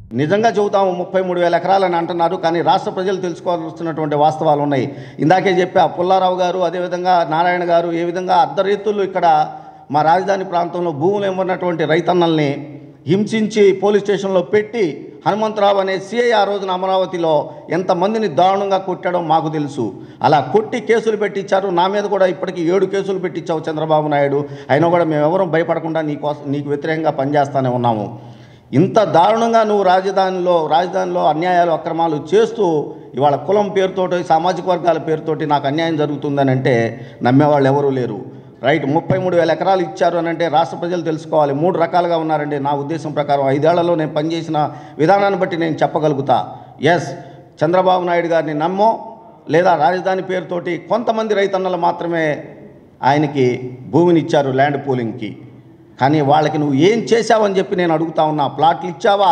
నిజంగా చెబుతాము ముప్పై మూడు వేల ఎకరాలని అంటున్నారు కానీ రాష్ట్ర ప్రజలు తెలుసుకోవాల్సినటువంటి వాస్తవాలు ఉన్నాయి ఇందాకే చెప్పా పుల్లారావు గారు అదేవిధంగా నారాయణ గారు ఏ విధంగా అర్ధరీతులు ఇక్కడ మా రాజధాని ప్రాంతంలో భూములు ఇవ్వనటువంటి రైతన్నల్ని హింసించి పోలీస్ స్టేషన్లో పెట్టి హనుమంతరావు అనే సిఐ ఆ రోజున అమరావతిలో ఎంతమందిని దారుణంగా కొట్టడం మాకు తెలుసు అలా కొట్టి కేసులు పెట్టించారు నా మీద కూడా ఇప్పటికీ ఏడు కేసులు పెట్టించావు చంద్రబాబు నాయుడు అయినా కూడా మేము ఎవరం భయపడకుండా నీకోసం నీకు వ్యతిరేకంగా పనిచేస్తానే ఉన్నాము ఇంత దారుణంగా నువ్వు రాజధానిలో రాజధానిలో అన్యాయాలు అక్రమాలు చేస్తూ ఇవాళ కులం పేరుతోటి సామాజిక వర్గాల పేరుతోటి నాకు అన్యాయం జరుగుతుందని అంటే నమ్మేవాళ్ళు ఎవరూ లేరు రైట్ ముప్పై మూడు వేల ఎకరాలు ఇచ్చారు అని అంటే రాష్ట్ర ప్రజలు తెలుసుకోవాలి మూడు రకాలుగా ఉన్నారండి నా ఉద్దేశం ప్రకారం ఐదేళ్లలో నేను పనిచేసిన విధానాన్ని బట్టి నేను చెప్పగలుగుతా ఎస్ చంద్రబాబు నాయుడు గారిని నమ్మో లేదా రాజధాని పేరుతోటి కొంతమంది రైతన్నలు మాత్రమే ఆయనకి భూమిని ఇచ్చారు ల్యాండ్ పూలింగ్కి కానీ వాళ్ళకి నువ్వు ఏం చేశావని చెప్పి నేను అడుగుతా ఉన్నా ప్లాట్లు ఇచ్చావా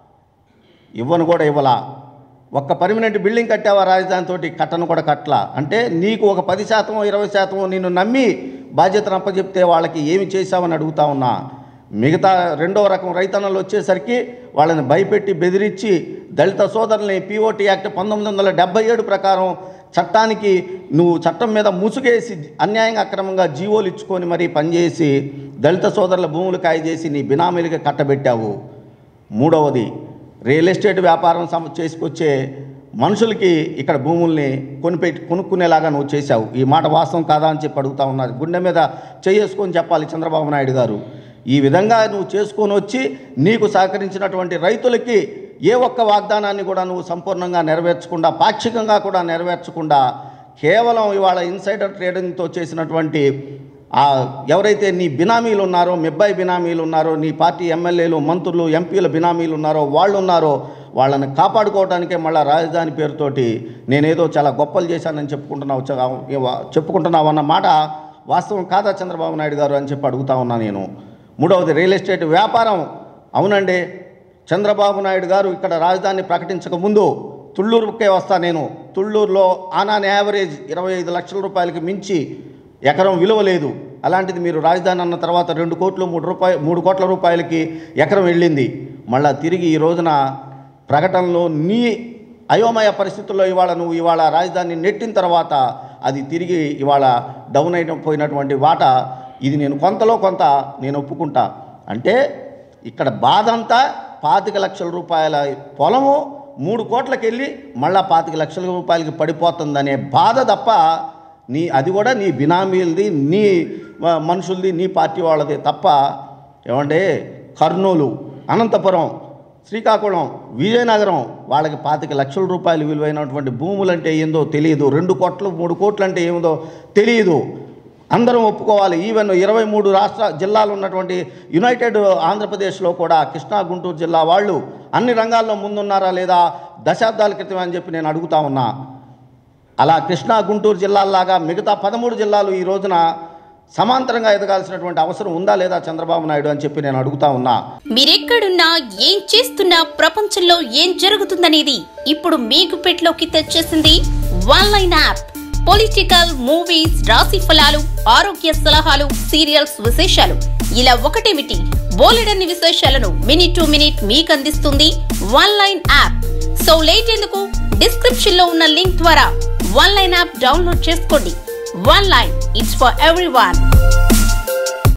ఇవ్వను కూడా ఇవ్వలా ఒక్క పర్మనెంట్ బిల్డింగ్ కట్టావా రాజధానితో కట్టను కూడా కట్టలా అంటే నీకు ఒక పది శాతం ఇరవై శాతం నిన్ను నమ్మి బాధ్యతను అప్పచెప్తే వాళ్ళకి ఏమి చేశావని అడుగుతా ఉన్నా మిగతా రెండవ రకం రైతన్నలు వచ్చేసరికి వాళ్ళని భయపెట్టి బెదిరించి దళిత సోదరుల్ని పిఓటి యాక్ట్ పంతొమ్మిది వందల డెబ్బై ఏడు ప్రకారం చట్టానికి నువ్వు చట్టం మీద ముసుగేసి అన్యాయంగా అక్రమంగా జీవోలు ఇచ్చుకొని మరీ పనిచేసి దళిత సోదరుల భూములు కాయజేసి నీ బినామీలుగా కట్టబెట్టావు మూడవది రియల్ ఎస్టేట్ వ్యాపారం సమ చేసుకొచ్చే మనుషులకి ఇక్కడ భూముల్ని కొనిపెట్టి కొనుక్కునేలాగా నువ్వు చేశావు ఈ మాట వాస్తవం కాదా అని చెప్పి అడుగుతా ఉన్నారు గుండె మీద చేసుకొని చెప్పాలి చంద్రబాబు నాయుడు గారు ఈ విధంగా నువ్వు చేసుకొని వచ్చి నీకు సహకరించినటువంటి రైతులకి ఏ ఒక్క వాగ్దానాన్ని కూడా నువ్వు సంపూర్ణంగా నెరవేర్చకుండా పాక్షికంగా కూడా నెరవేర్చకుండా కేవలం ఇవాళ ఇన్సైడర్ ట్రేడింగ్తో చేసినటువంటి ఆ ఎవరైతే నీ బినామీలు ఉన్నారో మిబ్బాయి బినామీలు ఉన్నారో నీ పార్టీ ఎమ్మెల్యేలు మంత్రులు ఎంపీల బినామీలు ఉన్నారో వాళ్ళు ఉన్నారో వాళ్ళని కాపాడుకోవడానికే మళ్ళీ రాజధాని పేరుతోటి నేనేదో చాలా గొప్పలు చేశానని చెప్పుకుంటున్నావు చ- చెప్పుకుంటున్నావు అన్న మాట వాస్తవం కాదా చంద్రబాబు నాయుడు గారు అని చెప్పి అడుగుతా ఉన్నా నేను మూడవది రియల్ ఎస్టేట్ వ్యాపారం అవునండి చంద్రబాబు నాయుడు గారు ఇక్కడ రాజధాని ప్రకటించక ముందు తుళ్ళూరుకే వస్తా నేను తుళ్ళూరులో ఆనాన్ యావరేజ్ ఇరవై ఐదు లక్షల రూపాయలకి మించి ఎకరం విలువ లేదు అలాంటిది మీరు రాజధాని అన్న తర్వాత రెండు కోట్లు మూడు రూపాయ మూడు కోట్ల రూపాయలకి ఎకరం వెళ్ళింది మళ్ళా తిరిగి ఈ రోజున ప్రకటనలో నీ అయోమయ పరిస్థితుల్లో ఇవాళ నువ్వు ఇవాళ రాజధాని నెట్టిన తర్వాత అది తిరిగి ఇవాళ డౌన్ అయిపోయినటువంటి వాట ఇది నేను కొంతలో కొంత నేను ఒప్పుకుంటా అంటే ఇక్కడ బాధ అంతా పాతిక లక్షల రూపాయల పొలము మూడు కోట్లకి వెళ్ళి మళ్ళా పాతిక లక్షల రూపాయలకి పడిపోతుందనే బాధ తప్ప నీ అది కూడా నీ బినామీలది నీ ఆ, మనుషులది నీ పార్టీ వాళ్ళది తప్ప ఏమంటే కర్నూలు అనంతపురం శ్రీకాకుళం విజయనగరం వాళ్ళకి పాతిక లక్షల రూపాయలు విలువైనటువంటి భూములు అంటే ఏందో తెలియదు రెండు కోట్లు మూడు కోట్లు అంటే ఏమిదో తెలియదు అందరం ఒప్పుకోవాలి ఈవెన్ ఇరవై మూడు రాష్ట్ర జిల్లాలు ఉన్నటువంటి యునైటెడ్ ఆంధ్రప్రదేశ్లో కూడా కృష్ణా గుంటూరు జిల్లా వాళ్ళు అన్ని రంగాల్లో ముందున్నారా లేదా దశాబ్దాల క్రితం అని చెప్పి నేను అడుగుతా ఉన్నా అలా కృష్ణా గుంటూరు జిల్లాల్లాగా మిగతా పదమూడు జిల్లాలు ఈ రోజున సమాంతరంగా ఎదగాల్సినటువంటి అవసరం ఉందా లేదా చంద్రబాబు నాయుడు అని చెప్పి నేను అడుగుతా ఉన్నా మీరెక్కడున్నా ఏం చేస్తున్నా ప్రపంచంలో ఏం జరుగుతుందనేది ఇప్పుడు మీ గుప్పెట్లోకి తెచ్చేసింది one line app political movies రాశి ఫలాలు ఆరోగ్య సలహాలు సీరియల్స్ విశేషాలు ఇలా ఒకటేమిటి బోలెడన్ని విశేషాలను మినిట్ టు మినిట్ మీకు అందిస్తుంది one line app so late ఎందుకు డిస్క్రిప్షన్ లో ఉన్న లింక్ ద్వారా వన్ లైన్ యాప్ డౌన్లోడ్ చేసుకోండి one line it's for every